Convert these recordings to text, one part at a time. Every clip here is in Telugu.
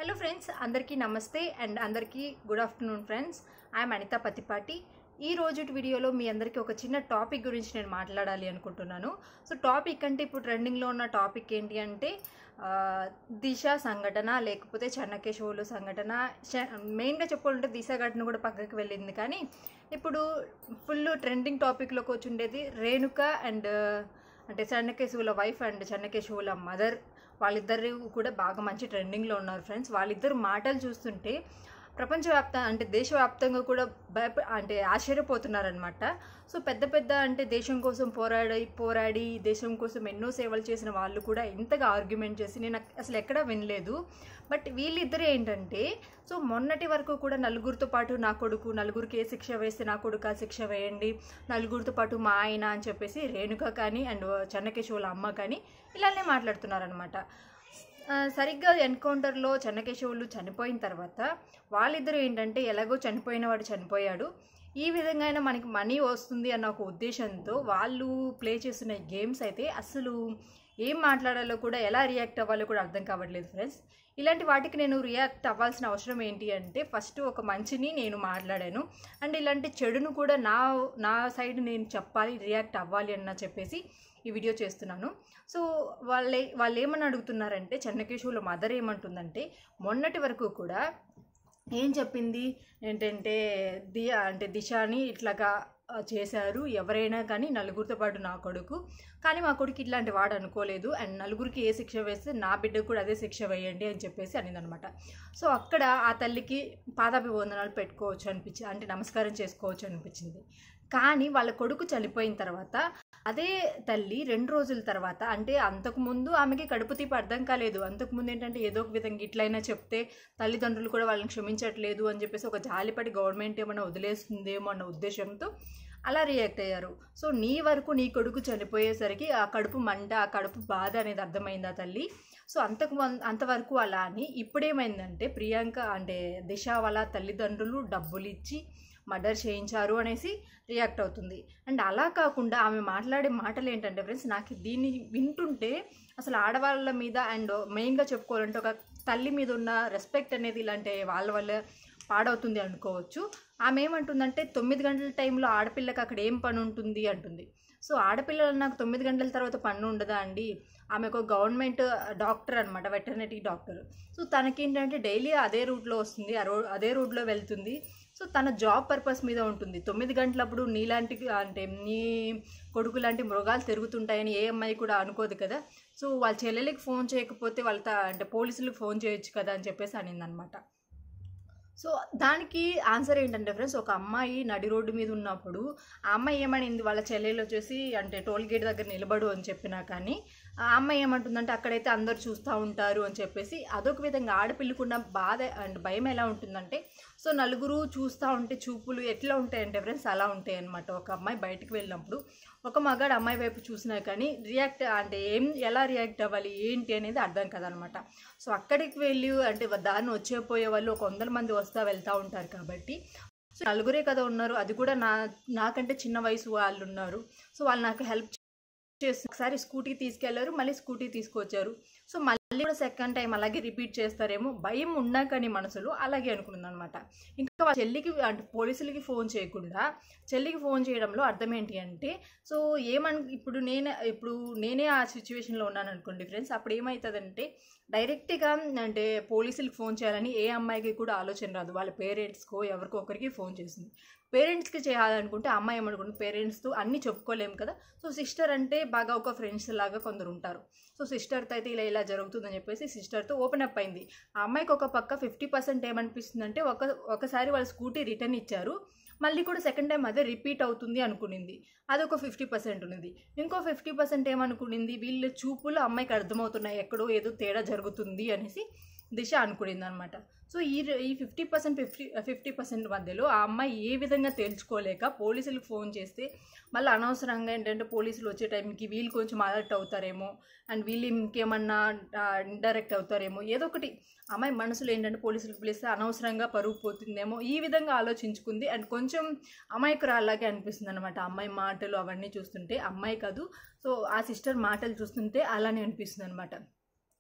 హలో ఫ్రెండ్స్ అందరికీ నమస్తే అండ్ అందరికీ good afternoon friends I'm Anitha Patipati ఈ రోజు వీడియోలో మీ అందరికీ ఒక చిన్న టాపిక్ గురించి నేను మాట్లాడాలి అనుకుంటున్నాను సో టాపిక్ అంటే ఇప్పుడు ట్రెండింగ్లో ఉన్న టాపిక్ ఏంటి అంటే ఆ, దిశ సంఘటన లేకపోతే చెన్నకేశవులు సంఘటన చ- మెయిన్గా చెప్పుకోవాలంటే దిశ ఘటన కూడా పక్కకి వెళ్ళింది కానీ ఇప్పుడు ఫుల్ ట్రెండింగ్ టాపిక్లోకి వచ్చి ఉండేది రేణుక అండ్ అంటే చెన్నకేశవుల వైఫ్ అండ్ చెన్నకేశవుల మదర్ వాళ్ళిద్దరు కూడా బాగా మంచి ట్రెండింగ్లో ఉన్నారు ఫ్రెండ్స్ వాళ్ళిద్దరు మాటలు చూస్తుంటే ప్రపంచవ్యాప్త అంటే దేశవ్యాప్తంగా కూడా భయప అంటే ఆశ్చర్యపోతున్నారనమాట సో పెద్ద పెద్ద అంటే దేశం కోసం పోరాడి పోరాడి దేశం కోసం ఎన్నో సేవలు చేసిన వాళ్ళు కూడా ఇంతగా ఆర్గ్యుమెంట్ చేసి నేను అసలు ఎక్కడా వినలేదు బట్ వీళ్ళిద్దరు ఏంటంటే సో మొన్నటి వరకు కూడా నలుగురితో పాటు నా కొడుకు నలుగురికి ఏ శిక్ష వేస్తే నా కొడుకు ఆ శిక్ష వేయండి నలుగురితో పాటు మా ఆయన అని చెప్పేసి రేణుక కానీ అండ్ చెన్నకేశవుల అమ్మ కానీ ఇలానే మాట్లాడుతున్నారనమాట ఆ, సరిగ్గా ఎన్కౌంటర్లో చెన్నకేశవులు చనిపోయిన తర్వాత వాళ్ళిద్దరూ ఏంటంటే ఎలాగో చనిపోయిన వాడు చనిపోయాడు ఈ విధంగా అయినా మనకి మనీ వస్తుంది అన్న ఒక ఉద్దేశంతో వాళ్ళు ప్లే చేస్తున్న గేమ్స్ అయితే అసలు ఏం మాట్లాడాలో కూడా ఎలా రియాక్ట్ అవ్వాలో కూడా అర్థం కావట్లేదు ఫ్రెండ్స్ ఇలాంటి వాటికి నేను రియాక్ట్ అవ్వాల్సిన అవసరం ఏంటి అంటే ఫస్ట్ ఒక మంచిని నేను మాట్లాడాను అండ్ ఇలాంటి చెడును కూడా నా నా సైడ్ నేను చెప్పాలి రియాక్ట్ అవ్వాలి అన్న చెప్పేసి ఈ వీడియో చేస్తున్నాను సో వాళ్ళే వాళ్ళు ఏమని అడుగుతున్నారంటే చెన్నకేశవుల మదర్ ఏమంటుందంటే మొన్నటి వరకు కూడా ఏం చెప్పింది ఏంటంటే ది అంటే దిశాని ఇట్లాగా ఆ, చేశారు ఎవరైనా కానీ నలుగురితో పాటు నా కొడుకు కానీ మా కొడుకు ఇట్లాంటి వాడు అనుకోలేదు అండ్ నలుగురికి ఏ శిక్ష వేస్తే నా బిడ్డకు కూడా అదే శిక్ష వేయండి అని చెప్పేసి అనిందనమాట సో అక్కడ ఆ తల్లికి పాదాభివందనాలు పెట్టుకోవచ్చు అనిపించింది అంటే నమస్కారం చేసుకోవచ్చు అనిపించింది కానీ వాళ్ళ కొడుకు చనిపోయిన తర్వాత అదే తల్లి రెండు రోజుల తర్వాత అంటే అంతకుముందు ఆమెకి కడుపు తీపి అర్థం కాలేదు అంతకుముందు ఏంటంటే ఏదో ఒక విధంగా ఇట్లయినా చెప్తే తల్లిదండ్రులు కూడా వాళ్ళని క్షమించట్లేదు అని చెప్పేసి ఒక జాలిపడి గవర్నమెంట్ ఏమైనా వదిలేస్తుందేమో అన్న ఉద్దేశంతో అలా రియాక్ట్ అయ్యారు సో నీ వరకు నీ కొడుకు చనిపోయేసరికి ఆ కడుపు మంట ఆ కడుపు బాధ అనేది అర్థమైందా తల్లి సో అంతకు మం- అంతవరకు అలా అని ఇప్పుడేమైందంటే ప్రియాంక అంటే దిశ వాళ్ళ తల్లిదండ్రులు డబ్బులు ఇచ్చి మర్డర్ చేయించారు అనేసి రియాక్ట్ అవుతుంది అండ్ అలా కాకుండా ఆమె మాట్లాడే మాటలు ఏంటంటే ఫ్రెండ్స్ నాకు దీన్ని వింటుంటే అసలు ఆడవాళ్ళ మీద అండ్ మెయిన్గా చెప్పుకోవాలంటే ఒక తల్లి మీద ఉన్న రెస్పెక్ట్ అనేది ఇలాంటి వాళ్ళ వల్ల పాడవుతుంది అనుకోవచ్చు ఆమె ఏమంటుందంటే తొమ్మిది గంటల టైంలో ఆడపిల్లకి అక్కడ ఏం పని ఉంటుంది అంటుంది సో ఆడపిల్లలు నాకు తొమ్మిది గంటల తర్వాత పన్ను ఉండదా అండి ఆమె ఒక గవర్నమెంట్ డాక్టర్ అనమాట వెటర్నరీ డాక్టర్ సో తనకేంటంటే డైలీ అదే రూట్లో వస్తుంది ఆ రో అదే రూట్లో వెళ్తుంది సో తన జాబ్ పర్పస్ మీద ఉంటుంది తొమ్మిది గంటలప్పుడు నీలాంటి అంటే నీ కొడుకు లాంటి మృగాలు తిరుగుతుంటాయని ఏ అమ్మాయి కూడా అనుకోదు కదా సో వాళ్ళ చెల్లెలకి ఫోన్ చేయకపోతే వాళ్ళ త- అంటే పోలీసులకు ఫోన్ చేయొచ్చు కదా అని చెప్పేసి అనిందనమాట సో దానికి ఆన్సర్ ఏంటంటే ఫ్రెండ్స్ ఒక అమ్మాయి నడి రోడ్డు మీద ఉన్నప్పుడు ఆ అమ్మాయి ఏమనింది వాళ్ళ చెల్లెలు వచ్చేసి అంటే టోల్ గేట్ దగ్గర నిలబడు అని చెప్పినా కానీ ఆ అమ్మాయి ఏమంటుందంటే అక్కడైతే అందరు చూస్తూ ఉంటారు అని చెప్పేసి అదొక విధంగా ఆడపిల్లకున్న బాధ అండ్ భయం ఎలా ఉంటుందంటే సో నలుగురు చూస్తూ ఉంటే చూపులు ఎట్లా ఉంటాయంటే ఫ్రెండ్స్ అలా ఉంటాయి అనమాట ఒక అమ్మాయి బయటకు వెళ్ళినప్పుడు ఒక మగాడు అమ్మాయి వైపు చూసినా కానీ రియాక్ట్ అంటే ఏం ఎలా రియాక్ట్ అవ్వాలి ఏంటి అనేది అర్థం కదనమాట సో అక్కడికి వెళ్ళి అంటే దాన్ని వచ్చే పోయే వాళ్ళు ఒక వందల మంది వస్తా వెళ్తూ ఉంటారు కాబట్టి సో నలుగురే కదా ఉన్నారు అది కూడా నా నాకంటే చిన్న వయసు వాళ్ళు ఉన్నారు సో వాళ్ళు నాకు హెల్ప్ చేసి ఒకసారి స్కూటీ తీసుకెళ్లారు మళ్ళీ స్కూటీ తీసుకొచ్చారు సో మళ్ళీ కూడా సెకండ్ టైం అలాగే రిపీట్ చేస్తారేమో భయం ఉన్నా కానీ మనసులో అలాగే అనుకున్నాను అనమాట ఇంకా వాళ్ళ చెల్లికి అంటే పోలీసులకి ఫోన్ చేయకుండా చెల్లికి ఫోన్ చేయడంలో అర్థం ఏంటి అంటే సో ఏమన్ ఇప్పుడు నేనే ఇప్పుడు నేనే ఆ సిచ్యువేషన్లో ఉన్నాను అనుకోండి ఫ్రెండ్స్ అప్పుడు ఏమవుతుందంటే డైరెక్ట్గా అంటే పోలీసులకు ఫోన్ చేయాలని ఏ అమ్మాయికి కూడా ఆలోచన రాదు వాళ్ళ పేరెంట్స్కో ఎవరికో ఒకరికి ఫోన్ చేస్తుంది పేరెంట్స్కి చేయాలనుకుంటే అమ్మాయి ఏమనుకుంటుంది పేరెంట్స్తో అన్నీ చెప్పుకోలేము కదా సో సిస్టర్ అంటే బాగా ఒక ఫ్రెండ్స్ లాగా కొందరు ఉంటారు సో సిస్టర్తో అయితే ఇలా ఇలా జరుగుతుందని చెప్పేసి సిస్టర్తో ఓపెన్ అప్ అయింది ఆ అమ్మాయికి ఒక పక్క ఫిఫ్టీ పర్సెంట్ ఏమనిపిస్తుందంటే ఒక ఒకసారి వాళ్ళ స్కూటీ రిటర్న్ ఇచ్చారు మళ్ళీ కూడా సెకండ్ టైం అదే రిపీట్ అవుతుంది అనుకునింది అదొక ఫిఫ్టీ పర్సెంట్ ఉన్నది ఇంకో ఫిఫ్టీ పర్సెంట్ ఏమనుకునింది వీళ్ళ చూపులు అమ్మాయికి అర్థమవుతున్నాయి ఎక్కడో ఏదో తేడా జరుగుతుంది అనేసి దిశ అనుకునింది అనమాట సో ఈ ఈ fifty percent fifty fifty percent మధ్యలో ఆ అమ్మాయి ఏ విధంగా తేల్చుకోలేక పోలీసులకు ఫోన్ చేస్తే మళ్ళీ అనవసరంగా ఏంటంటే పోలీసులు వచ్చే టైంకి వీళ్ళు కొంచెం అలర్ట్ అవుతారేమో అండ్ వీళ్ళు ఇంకేమన్నా ఇండైరెక్ట్ అవుతారేమో ఏదో ఒకటి అమ్మాయి మనసులో ఏంటంటే పోలీసులకు పిలిస్తే అనవసరంగా పరుగు పోతుందేమో ఈ విధంగా ఆలోచించుకుంది అండ్ కొంచెం అమాయకురాలాగే అనిపిస్తుంది అనమాట అమ్మాయి మాటలు అవన్నీ చూస్తుంటే అమ్మాయి కాదు సో ఆ సిస్టర్ మాటలు చూస్తుంటే అలానే అనిపిస్తుంది అనమాట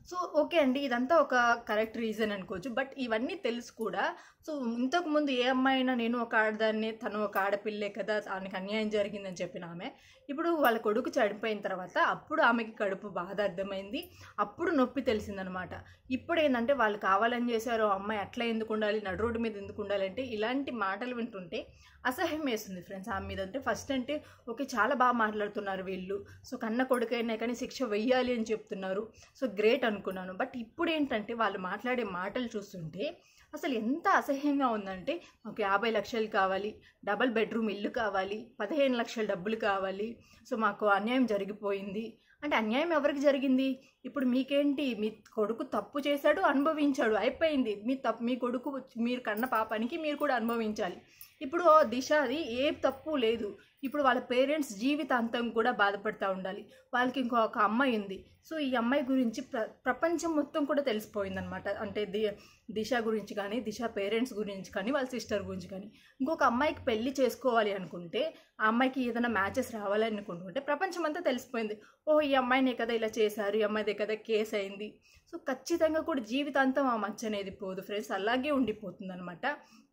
సో ఓకే అండి ఇదంతా ఒక కరెక్ట్ రీజన్ అనుకోవచ్చు బట్ ఇవన్నీ తెలుసు కూడా సో ఇంతకు ముందు ఏ అమ్మాయినా నేను ఒక ఆడదాన్ని తను ఒక ఆడపిల్లే కదా ఆమెకి అన్యాయం జరిగిందని చెప్పిన ఆమె ఇప్పుడు వాళ్ళ కొడుకు చనిపోయిన తర్వాత అప్పుడు ఆమెకి కడుపు బాధ అర్థమైంది అప్పుడు నొప్పి తెలిసిందనమాట ఇప్పుడు ఏంటంటే వాళ్ళు కావాలని చేశారు ఆ అమ్మాయి అట్లా ఎందుకు ఉండాలి నడు రోడ్డు మీద ఎందుకు ఉండాలి అంటే ఇలాంటి మాటలు వింటుంటే అసహ్యం వేస్తుంది ఫ్రెండ్స్ ఆమె మీద అంటే ఫస్ట్ అంటే ఓకే చాలా బాగా మాట్లాడుతున్నారు వీళ్ళు సో కన్న కొడుకైనా కానీ శిక్ష వెయ్యాలి అని చెప్తున్నారు సో గ్రేట్ అనుకున్నాను బట్ ఇప్పుడు ఏంటంటే వాళ్ళు మాట్లాడే మాటలు చూస్తుంటే అసలు ఎంత అసహ్యంగా ఉందంటే మాకు యాభై లక్షలు కావాలి డబల్ బెడ్రూమ్ ఇల్లు కావాలి పదిహేను లక్షల డబ్బులు కావాలి సో మాకు అన్యాయం జరిగిపోయింది అంటే అన్యాయం ఎవరికి జరిగింది ఇప్పుడు మీకేంటి మీ కొడుకు తప్పు చేశాడు అనుభవించాడు అయిపోయింది మీ తప్పు మీ కొడుకు మీరు కన్న పాపానికి మీరు కూడా అనుభవించాలి ఇప్పుడు ఓ దిశ అది ఏ తప్పు లేదు ఇప్పుడు వాళ్ళ పేరెంట్స్ జీవితాంతం కూడా బాధపడుతూ ఉండాలి వాళ్ళకి ఇంకొక అమ్మాయి ఉంది సో ఈ అమ్మాయి గురించి ప్ర ప్రపంచం మొత్తం కూడా తెలిసిపోయిందనమాట అంటే ది దిశ గురించి కానీ దిశ పేరెంట్స్ గురించి కానీ వాళ్ళ సిస్టర్ గురించి కానీ ఇంకొక అమ్మాయికి పెళ్లి చేసుకోవాలి అనుకుంటే ఆ అమ్మాయికి ఏదైనా మ్యాచెస్ రావాలని అనుకుంటుంటే ప్రపంచం అంతా తెలిసిపోయింది ఓ ఈ అమ్మాయినే కదా ఇలా చేశారు ఈ అమ్మాయిదే కదా కేసు అయింది సో ఖచ్చితంగా కూడా జీవితాంతం ఆ మచ్చ అనేది పోదు ఫ్రెండ్స్ అలాగే ఉండిపోతుంది అనమాట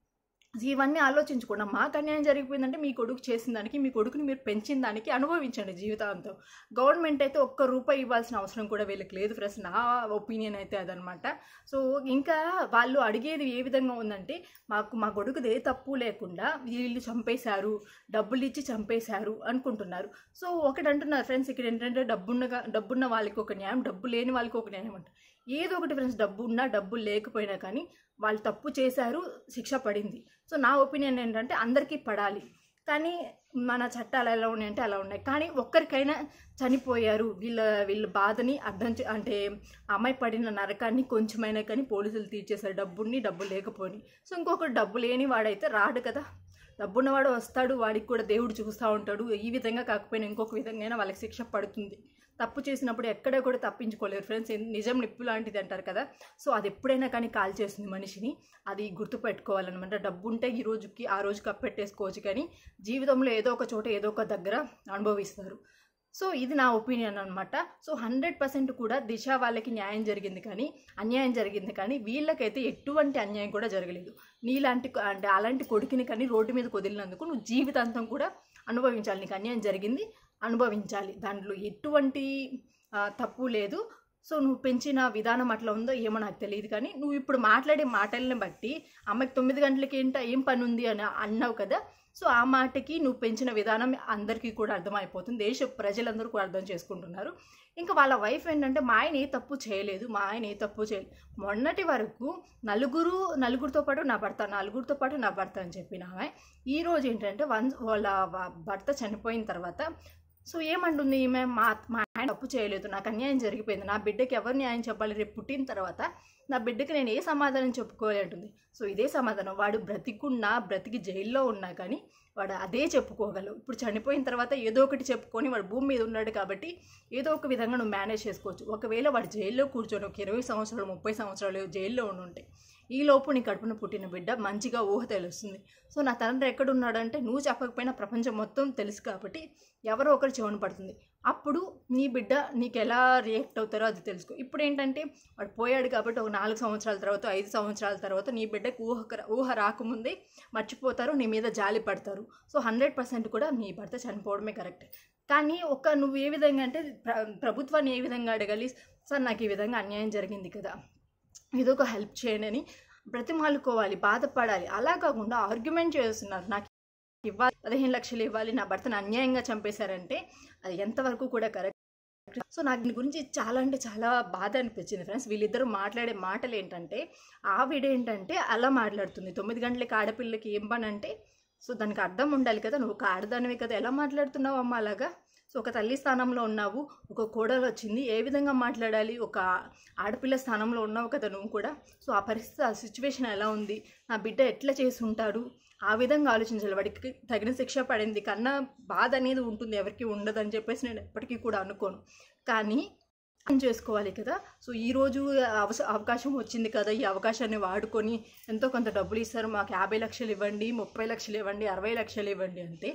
ఇవన్నీ ఆలోచించకుండా మాకు అన్యాయం జరిగిపోయిందంటే మీ కొడుకు చేసిన దానికి మీ కొడుకుని మీరు పెంచిన దానికి అనుభవించండి జీవితాంతం గవర్నమెంట్ అయితే ఒక్క రూపాయి ఇవ్వాల్సిన అవసరం కూడా వీళ్ళకి లేదు ఫ్రెండ్స్ నా ఒపీనియన్ అయితే అదనమాట సో ఇంకా వాళ్ళు అడిగేది ఏ విధంగా ఉందంటే మాకు మా కొడుకుది ఏ తప్పు లేకుండా వీళ్ళు చంపేశారు డబ్బులు ఇచ్చి చంపేశారు అనుకుంటున్నారు సో ఒకటి అంటున్నారు ఫ్రెండ్స్ ఇక్కడ ఏంటంటే డబ్బున్న డబ్బున్న వాళ్ళకి ఒక న్యాయం డబ్బు లేని వాళ్ళకి ఒక న్యాయం అంట ఏదో ఒకటి ఫ్రెండ్స్ డబ్బు ఉన్నా డబ్బు లేకపోయినా కానీ వాళ్ళు తప్పు చేశారు శిక్ష పడింది సో నా ఒపీనియన్ ఏంటంటే అందరికీ పడాలి కానీ మన చట్టాలు ఎలా ఉన్నాయంటే అలా ఉన్నాయి కానీ ఒక్కరికైనా చనిపోయారు వీళ్ళ వీళ్ళ బాధని అర్థం చే అంటే ఆ అమ్మాయి పడిన నరకాన్ని కొంచెమైనా కానీ పోలీసులు తీర్చేశారు డబ్బుని డబ్బు లేకపోని సో ఇంకొకరు డబ్బు లేని వాడైతే రాడు కదా డబ్బున్నవాడు వస్తాడు వాడికి కూడా దేవుడు చూస్తూ ఉంటాడు ఈ విధంగా కాకపోయినా ఇంకొక విధంగా వాళ్ళకి శిక్ష పడుతుంది తప్పు చేసినప్పుడు ఎక్కడ కూడా తప్పించుకోలేరు ఫ్రెండ్స్ నిజం నిప్పు లాంటిది అంటారు కదా సో అది ఎప్పుడైనా కానీ కాల్ చేస్తుంది మనిషిని అది గుర్తుపెట్టుకోవాలన్నమాట డబ్బు ఉంటే ఈ రోజుకి ఆ రోజు కప్పెట్టేసుకోవచ్చు కానీ జీవితంలో ఏదో ఒక చోట ఏదో ఒక దగ్గర అనుభవిస్తారు సో ఇది నా ఒపీనియన్ అనమాట సో హండ్రెడ్ పర్సెంట్ కూడా దిశ వాళ్ళకి న్యాయం జరిగింది కానీ అన్యాయం జరిగింది కానీ వీళ్ళకైతే ఎటువంటి అన్యాయం కూడా జరగలేదు నీలాంటి అంటే అలాంటి కొడుకుని కానీ రోడ్డు మీద వదిలినందుకు నువ్వు జీవితాంతం కూడా అనుభవించాలి నీకు అన్యాయం జరిగింది అనుభవించాలి దాంట్లో ఎటువంటి ఆ, తప్పు లేదు సో నువ్వు పెంచిన విధానం అట్లా ఉందో ఏమో నాకు తెలియదు కానీ నువ్వు ఇప్పుడు మాట్లాడే మాటల్ని బట్టి అమ్మకి తొమ్మిది గంటలకి ఏంట ఏం పని ఉంది అని అన్నావు కదా సో ఆ మాటకి నువ్వు పెంచిన విధానం అందరికీ కూడా అర్థమైపోతుంది దేశ ప్రజలందరూ కూడా అర్థం చేసుకుంటున్నారు ఇంకా వాళ్ళ వైఫ్ ఏంటంటే మా ఆయన ఏ తప్పు చేయలేదు మా ఆయన ఏ తప్పు చేయలేదు మొన్నటి వరకు నలుగురు నలుగురితో పాటు నా భర్త నలుగురితో పాటు నా భర్త అని చెప్పిన ఆమె ఈ రోజు ఏంటంటే వన్ వాళ్ళ వ- భర్త చనిపోయిన తర్వాత సో ఏమంటుంది ఈమె మా మా ఆయన తప్పు చేయలేదు నాకు అన్యాయం జరిగిపోయింది నా బిడ్డకి ఎవరు న్యాయం చెప్పాలి రేపు పుట్టిన తర్వాత నా బిడ్డకి నేను ఏ సమాధానం చెప్పుకోవాలి అంటుంది సో ఇదే సమాధానం వాడు బ్రతికున్నా బ్రతికి జైల్లో ఉన్నా కానీ వాడు అదే చెప్పుకోగలవు ఇప్పుడు చనిపోయిన తర్వాత ఏదో ఒకటి చెప్పుకొని వాడు భూమి మీద ఉన్నాడు కాబట్టి ఏదో ఒక విధంగా నువ్వు మేనేజ్ చేసుకోవచ్చు ఒకవేళ వాడు జైల్లో కూర్చొని ఒక ఇరవై సంవత్సరాలు ముప్పై సంవత్సరాలు జైల్లో ఉండి ఉంటే ఈ లోపు నీ కడుపున పుట్టిన బిడ్డ మంచిగా ఊహ తెలుస్తుంది సో నా తండ్రి ఎక్కడున్నాడంటే నువ్వు చెప్పకపోయినా ప్రపంచం మొత్తం తెలుసు కాబట్టి ఎవరో ఒకరు చెవున పడుతుంది అప్పుడు నీ బిడ్డ నీకు ఎలా రియాక్ట్ అవుతారో అది తెలుసుకో ఇప్పుడు ఏంటంటే వాడు పోయాడు కాబట్టి ఒక నాలుగు సంవత్సరాల తర్వాత ఐదు సంవత్సరాల తర్వాత నీ బిడ్డకు ఊహ ఊహ రాకముందే మర్చిపోతారు నీ మీద జాలి పడతారు సో హండ్రెడ్ పర్సెంట్ కూడా నీ భర్త చనిపోవడమే కరెక్ట్ కానీ ఒక నువ్వు ఏ విధంగా అంటే ప్ర ప్రభుత్వాన్ని ఏ విధంగా అడగాలి సార్ నాకు ఈ విధంగా అన్యాయం జరిగింది కదా ఏదో ఒక హెల్ప్ చేయండి అని బ్రతిమాలుకోవాలి బాధపడాలి అలా కాకుండా ఆర్గ్యుమెంట్ చేస్తున్నారు నాకు ఇవ్వాలి పదిహేను లక్షలు ఇవ్వాలి నా భర్తను అన్యాయంగా చంపేశారంటే అది ఎంతవరకు కూడా కరెక్ట్ సో నాకు దీని గురించి చాలా అంటే చాలా బాధ అనిపించింది ఫ్రెండ్స్ వీళ్ళిద్దరూ మాట్లాడే మాటలు ఏంటంటే ఆవిడ ఏంటంటే అలా మాట్లాడుతుంది తొమ్మిది గంటలకి ఆడపిల్లకి ఏం పని అంటే సో దానికి అర్థం ఉండాలి కదా నువ్వు ఒక ఆడదానివి కదా ఎలా మాట్లాడుతున్నావు అమ్మ అలాగా సో ఒక తల్లి స్థానంలో ఉన్నావు ఒక కోడలు వచ్చింది ఏ విధంగా మాట్లాడాలి ఒక ఆడపిల్ల స్థానంలో ఉన్నావు కదా నువ్వు కూడా సో ఆ పరిస్థితి ఆ సిచ్యువేషన్ ఎలా ఉంది నా బిడ్డ ఎట్లా చేసి ఉంటాడు ఆ విధంగా ఆలోచించాలి వాడికి తగిన శిక్ష పడింది కన్నా బాధ అనేది ఉంటుంది ఎవరికి ఉండదని చెప్పేసి నేను ఎప్పటికీ కూడా అనుకోను కానీ అర్థం చేసుకోవాలి కదా సో ఈ రోజు అవస అవకాశం వచ్చింది కదా ఈ అవకాశాన్ని వాడుకొని ఎంతో కొంత డబ్బులు ఇస్తారు మాకు యాభై లక్షలు ఇవ్వండి ముప్పై లక్షలు ఇవ్వండి అరవై లక్షలు ఇవ్వండి అంటే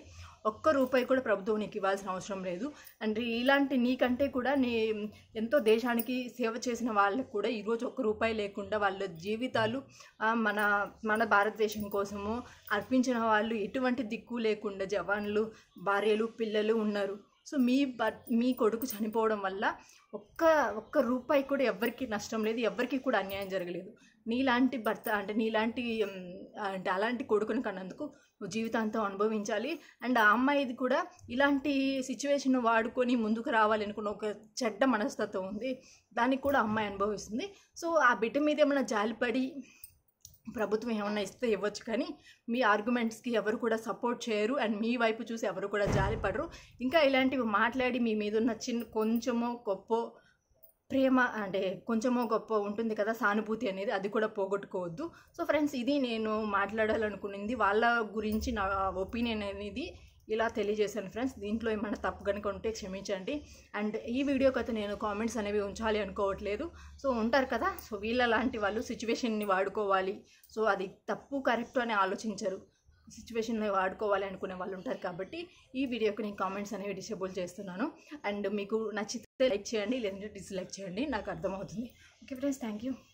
ఒక్క రూపాయి కూడా ప్రభుత్వం నీకు ఇవ్వాల్సిన అవసరం లేదు అండ్ ఇలాంటి నీకంటే కూడా నీ ఎంతో దేశానికి సేవ చేసిన వాళ్ళకు కూడా ఈరోజు ఒక్క రూపాయి లేకుండా వాళ్ళ జీవితాలు ఆ, మన మన భారతదేశం కోసము అర్పించిన వాళ్ళు ఎటువంటి దిక్కు లేకుండా జవాన్లు భార్యలు పిల్లలు ఉన్నారు సో మీ బ- మీ కొడుకు చనిపోవడం వల్ల ఒక్క ఒక్క రూపాయి కూడా ఎవ్వరికి నష్టం లేదు ఎవ్వరికి కూడా అన్యాయం జరగలేదు నీలాంటి భర్త అంటే నీలాంటి ఉమ్, అంటే అలాంటి కొడుకుని కన్నందుకు నువ్వు జీవితాంతం అనుభవించాలి అండ్ ఆ అమ్మాయిది కూడా ఇలాంటి సిచ్యువేషన్ వాడుకొని ముందుకు రావాలనుకున్న ఒక చెడ్డ మనస్తత్వం ఉంది దానికి కూడా అమ్మాయి అనుభవిస్తుంది సో ఆ బిడ్డ మీద ఏమైనా జాలిపడి ప్రభుత్వం ఏమన్నా ఇస్తే ఇవ్వచ్చు కానీ మీ ఆర్గ్యుమెంట్స్కి ఎవరు కూడా సపోర్ట్ చేయరు అండ్ మీ వైపు చూసి ఎవరు కూడా జాలిపడరు ఇంకా ఇలాంటివి మాట్లాడి మీ మీద ఉన్న చిన్న కొంచెమో గొప్ప ప్రేమ అంటే కొంచెమో గొప్ప ఉంటుంది కదా సానుభూతి అనేది అది కూడా పోగొట్టుకోవద్దు సో ఫ్రెండ్స్ ఇది నేను మాట్లాడాలనుకునింది వాళ్ళ గురించి నా ఒపీనియన్ అనేది ఇలా తెలియజేశాను ఫ్రెండ్స్ దీంట్లో ఏమైనా తప్పు కనుక ఉంటే క్షమించండి అండ్ ఈ వీడియోకి అయితే నేను కామెంట్స్ అనేవి ఉంచాలి అనుకోవట్లేదు సో ఉంటారు కదా సో వీళ్ళ లాంటి వాళ్ళు సిచ్యువేషన్ని వాడుకోవాలి సో అది తప్పు కరెక్ట్ అని ఆలోచించరు సిచ్యువేషన్ని వాడుకోవాలి అనుకునే వాళ్ళు ఉంటారు కాబట్టి ఈ వీడియోకి నేను కామెంట్స్ అనేవి డిసేబుల్ చేస్తున్నాను అండ్ మీకు నచ్చితే లైక్ చేయండి లేదంటే డిస్లైక్ చేయండి నాకు అర్థమవుతుంది ఓకే ఫ్రెండ్స్ థ్యాంక్ యూ